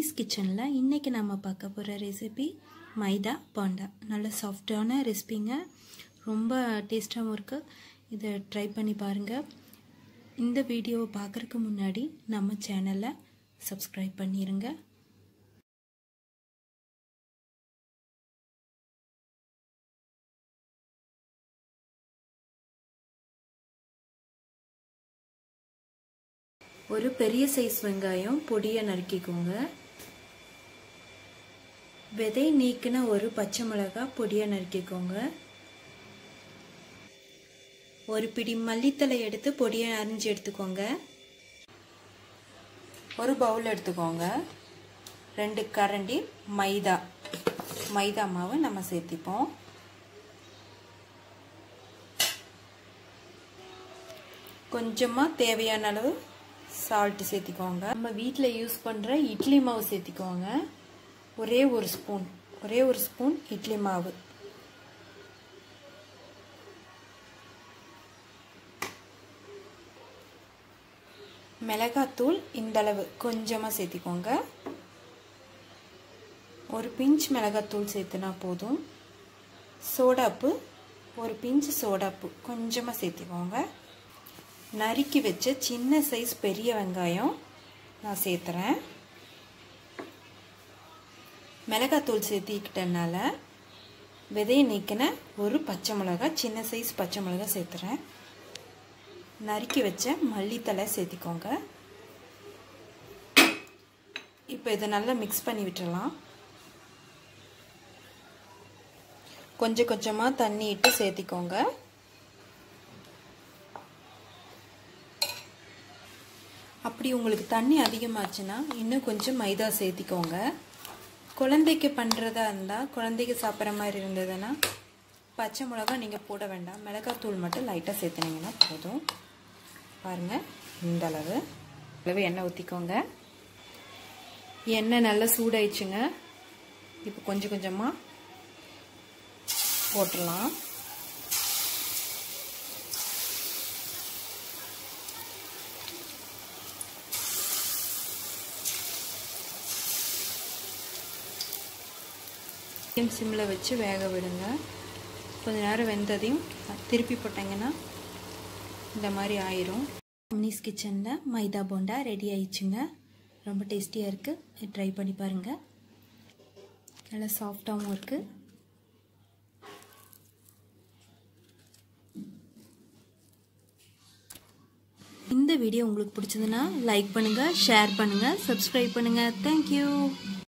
அம்னிஸ் கிச்சனில் இன்றைக்கி நம்ம பார்க்க போகிற ரெசிபி மைதா பாண்டா நல்ல சாஃப்டான ரெசிபிங்க ரொம்ப டேஸ்ட்டாகவும் இருக்குது இதை ட்ரை பண்ணி பாருங்கள் இந்த வீடியோவை பார்க்குறதுக்கு முன்னாடி நம்ம சேனலை சப்ஸ்கிரைப் பண்ணிடுங்க ஒரு பெரிய சைஸ் வெங்காயம் பொடியை நறுக்கிக்கோங்க விதை நீக்கின ஒரு பச்சை மிளகாய் பொடியை நறுக்கிக்கோங்க ஒரு பிடி மல்லித்தலை எடுத்து பொடியை அரிஞ்சு எடுத்துக்கோங்க ஒரு பவுல் எடுத்துக்கோங்க ரெண்டு கரண்டி மைதா மைதா மாவு நம்ம சேர்த்திப்போம் கொஞ்சமாக தேவையான அளவு சால்ட்டு சேர்த்திக்கோங்க நம்ம வீட்டில் யூஸ் பண்ணுற இட்லி மாவு சேர்த்திக்கோங்க ஒரே ஒரு ஸ்பூன் ஒரே ஒரு ஸ்பூன் இட்லி மாவு மிளகாத்தூள் இந்தளவு கொஞ்சமாக சேர்த்திக்கோங்க ஒரு பிஞ்ச் மிளகாத்தூள் சேர்த்துனா போதும் சோடாப்பு ஒரு பிஞ்சு சோடாப்பு கொஞ்சமாக சேர்த்திக்கோங்க நறுக்கி வச்ச சின்ன சைஸ் பெரிய வெங்காயம் நான் சேர்த்துறேன் மிளகாத்தூள் சேர்த்திக்கிட்டனால விதையை நீக்கின ஒரு பச்சை மிளகா சின்ன சைஸ் பச்சை மிளகா சேர்த்துறேன் நறுக்கி வச்ச மல்லித்தலை சேர்த்திக்கோங்க இப்போ இதை நல்லா மிக்ஸ் பண்ணி விட்டுறலாம் கொஞ்சம் கொஞ்சமாக தண்ணி இட்டு சேர்த்திக்கோங்க அப்படி உங்களுக்கு தண்ணி அதிகமாச்சுன்னா இன்னும் கொஞ்சம் மைதா சேர்த்திக்கோங்க குழந்தைக்கு பண்ணுறதா இருந்தால் குழந்தைக்கு சாப்பிட்ற மாதிரி இருந்ததுன்னா பச்சை மிளகா நீங்கள் போட வேண்டாம் மிளகாத்தூள் மட்டும் லைட்டாக சேர்த்துனீங்கன்னா போதும் பாருங்கள் இந்த அளவு அளவு எண்ணெய் ஊற்றிக்கோங்க எண்ணெய் நல்லா சூடாயிடுச்சுங்க இப்போ கொஞ்சம் கொஞ்சமாக போட்டுடலாம் மீடியம் சிம்மில் வச்சு வேக விடுங்க கொஞ்ச நேரம் வெந்ததையும் திருப்பி போட்டிங்கன்னா இந்த மாதிரி ஆயிரும் அம்னிஸ் கிச்சனில் மைதா போண்டா ரெடி ஆயிடுச்சுங்க ரொம்ப டேஸ்டியாக இருக்குது ட்ரை பண்ணி பாருங்கள் நல்லா சாஃப்டாகவும் இருக்குது இந்த வீடியோ உங்களுக்கு பிடிச்சதுன்னா லைக் பண்ணுங்கள் ஷேர் பண்ணுங்கள் சப்ஸ்கிரைப் பண்ணுங்கள் தேங்க்யூ